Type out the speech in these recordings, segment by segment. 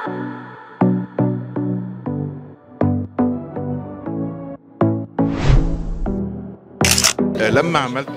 لما عملت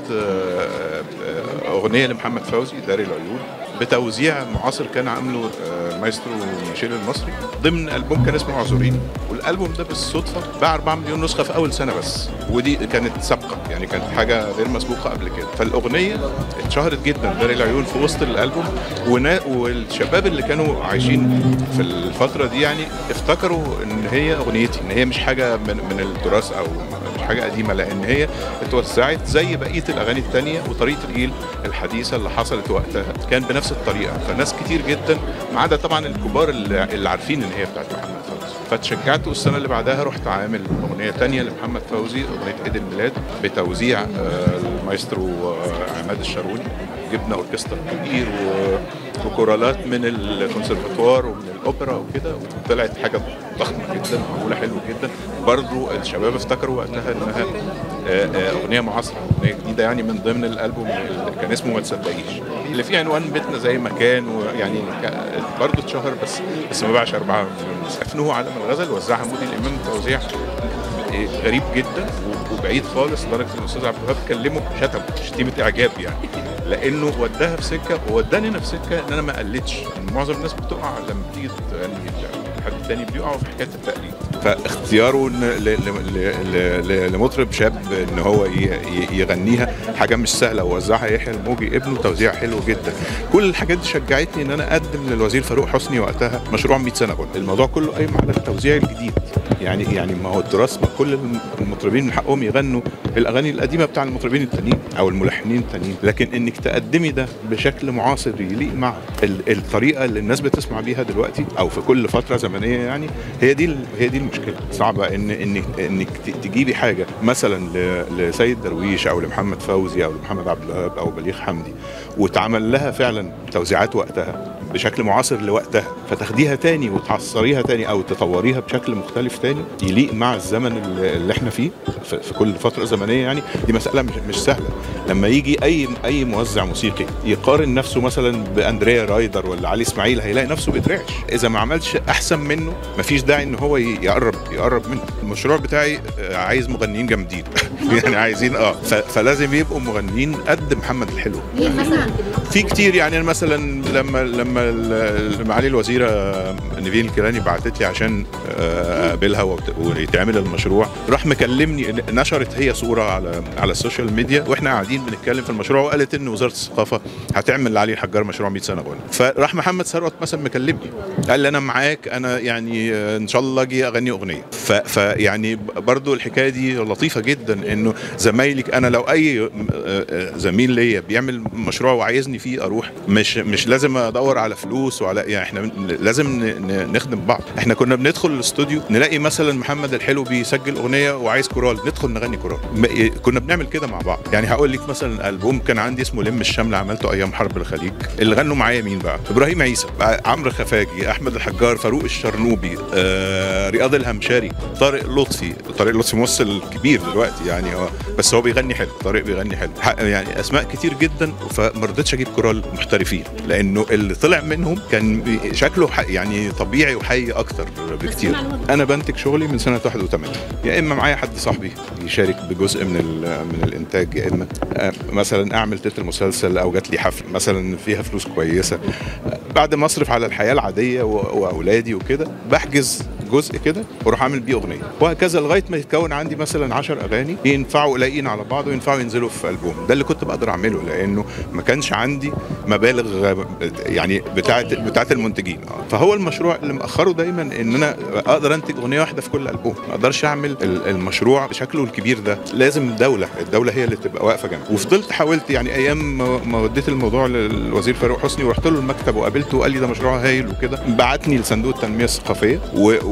اغنيه لمحمد فوزي داري العيون بتوزيع معاصر كان عامله المايسترو ميشيل المصري ضمن البوم كان اسمه عذورين والالبوم ده بالصدفه باع 4 مليون نسخه في اول سنه بس ودي كانت سابقه يعني كانت حاجه غير مسبوقه قبل كده فالاغنيه اتشهرت جدا داري العيون في وسط الالبوم والشباب اللي كانوا عايشين في الفتره دي يعني افتكروا ان هي اغنيتي ان هي مش حاجه من, من التراث او مش حاجه قديمه لان هي اتوسعت زي بقيه الاغاني الثانيه وطريقه الجيل الحديثه اللي حصلت وقتها كان بنفس الطريقه فناس كتير جدا ما عدا طبعا الكبار اللي, اللي عارفين ان هي بتاعت محمد فوزي فتشجعت والسنه اللي بعدها رحت عامل اغنيه ثانيه لمحمد فوزي اغنيه عيد الميلاد بتوزيع المايسترو عماد الشاروني جبنا اوركسترا كبير وكورالات من الكونسرفتوار ومن الاوبرا وكده وطلعت حاجه ضخمه جدا معموله حلو جدا برضو الشباب افتكروا وقتها انها اغنيه معاصره اغنيه جديده يعني من ضمن الالبوم اللي كان اسمه ما تصدقيش اللي فيه عنوان بيتنا زي ما كان ويعني برضه اتشهر بس بس ما باعش 4 مليون افنوه عالم الغزل وزعها مودي الامام توزيع غريب جدا وبعيد خالص لدرجه ان الاستاذ عبد الوهاب كلمه شتم شتيمه اعجاب يعني لانه وداها في سكه ووداني انا في سكه ان انا ما قلدش معظم الناس بتقع لما بتيجي تغني حد تاني بيقعوا في حكايه التقليد فاختياره لمطرب شاب ان هو يغنيها حاجه مش سهله ووزعها يحيى الموجي ابنه توزيع حلو جدا كل الحاجات دي شجعتني ان انا اقدم للوزير فاروق حسني وقتها مشروع 100 سنه غنى الموضوع كله قايم على التوزيع الجديد يعني يعني ما هو التراث ما كل المطربين من حقهم يغنوا الاغاني القديمه بتاع المطربين التانيين او الملحنين التانيين لكن انك تقدمي ده بشكل معاصر يليق مع الطريقه اللي الناس بتسمع بيها دلوقتي او في كل فتره زمنيه يعني هي دي هي دي المشكله صعبه ان انك انك تجيبي حاجه مثلا لسيد درويش او لمحمد فوزي او لمحمد عبد الوهاب او بليغ حمدي وتعمل لها فعلا توزيعات وقتها بشكل معاصر لوقتها فتاخديها تاني وتعصريها تاني او تطوريها بشكل مختلف تاني يليق مع الزمن اللي احنا فيه في كل فتره زمنيه يعني دي مساله مش, مش سهله لما يجي اي اي موزع موسيقي يقارن نفسه مثلا باندريا رايدر ولا علي اسماعيل هيلاقي نفسه بيترعش اذا ما عملش احسن منه مفيش داعي ان هو يقرب يقرب منه المشروع بتاعي عايز مغنيين جامدين يعني عايزين اه فلازم يبقوا مغنيين قد محمد الحلو في كتير يعني مثلا لما لما معالي الوزيره نيفين الكيلاني بعتت لي عشان اقابلها ويتعمل المشروع راح مكلمني نشرت هي صوره على على السوشيال ميديا واحنا قاعدين بنتكلم في المشروع وقالت ان وزاره الثقافه هتعمل لعلي الحجار مشروع 100 سنه غنى فراح محمد ثروت مثلا مكلمني قال لي انا معاك انا يعني ان شاء الله اجي اغني اغنيه فيعني برضو الحكايه دي لطيفه جدا انه زمايلك انا لو اي زميل ليا بيعمل مشروع وعايزني فيه اروح مش مش لازم ادور على فلوس وعلى يعني احنا لازم نخدم بعض احنا كنا بندخل الاستوديو نلاقي مثلا محمد الحلو بيسجل اغنيه وعايز كورال ندخل نغني كورال كنا بنعمل كده مع بعض يعني هقول لك مثلا البوم كان عندي اسمه لم الشمل عملته ايام حرب الخليج اللي غنوا معايا مين بقى ابراهيم عيسى عمرو خفاجي احمد الحجار فاروق الشرنوبي آه، رياض الهمشاري طارق لطفي طارق لطفي ممثل كبير دلوقتي يعني هو بس هو بيغني حلو طارق بيغني حلو يعني اسماء كتير جدا فما رضيتش اجيب كورال محترفين لانه اللي طلع منهم كان شكله يعني طبيعي وحي اكتر بكتير انا بنتج شغلي من سنه 81 يا اما معايا حد صاحبي يشارك بجزء من من الانتاج يا اما مثلا اعمل تتر مسلسل او جات لي حفل مثلا فيها فلوس كويسه بعد ما اصرف على الحياه العاديه واولادي وكده بحجز جزء كده واروح اعمل بيه اغنيه وهكذا لغايه ما يتكون عندي مثلا 10 اغاني ينفعوا قليلين على بعض وينفعوا ينزلوا في البوم ده اللي كنت بقدر اعمله لانه ما كانش عندي مبالغ يعني بتاعه بتاعه المنتجين فهو المشروع اللي مأخره دايما ان انا اقدر انتج اغنيه واحده في كل البوم ما اقدرش اعمل المشروع بشكله الكبير ده لازم الدوله الدوله هي اللي تبقى واقفه جنبي وفضلت حاولت يعني ايام ما وديت الموضوع للوزير فاروق حسني ورحت له المكتب وقابلته وقال لي ده مشروع هايل وكده بعتني لصندوق التنميه الثقافيه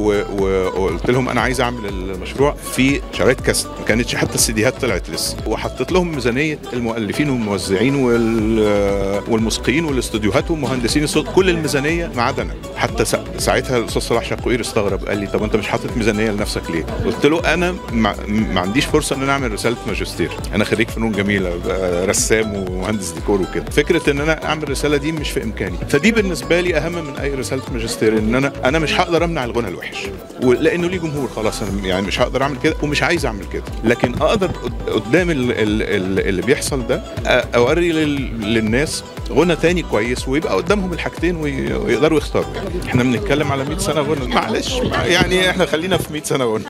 وقلت لهم انا عايز اعمل المشروع في شرايط كاسيت ما كانتش حتى السيديهات طلعت لسه وحطيت لهم ميزانيه المؤلفين والموزعين والموسيقيين والاستوديوهات ومهندسين الصوت كل الميزانيه ما عدا انا حتى سا- ساعتها الاستاذ صلاح شقوير استغرب قال لي طب انت مش حاطط ميزانيه لنفسك ليه؟ قلت له انا ما, ما عنديش فرصه ان انا اعمل رساله ماجستير انا خريج فنون جميله بقى رسام ومهندس ديكور وكده فكره ان انا اعمل الرساله دي مش في امكاني فدي بالنسبه لي اهم من اي رساله ماجستير ان انا انا مش هقدر امنع الغنى الوحش ولانه ليه جمهور خلاص انا يعني مش هقدر اعمل كده ومش عايز اعمل كده لكن اقدر قد- قدام ال- ال- ال- اللي بيحصل ده أ- اوري لل- للناس غنى تاني كويس ويبقى قدامهم الحاجتين وي- ويقدروا يختاروا يعني احنا بنتكلم على 100 سنه غنى معلش يعني احنا خلينا في 100 سنه غنى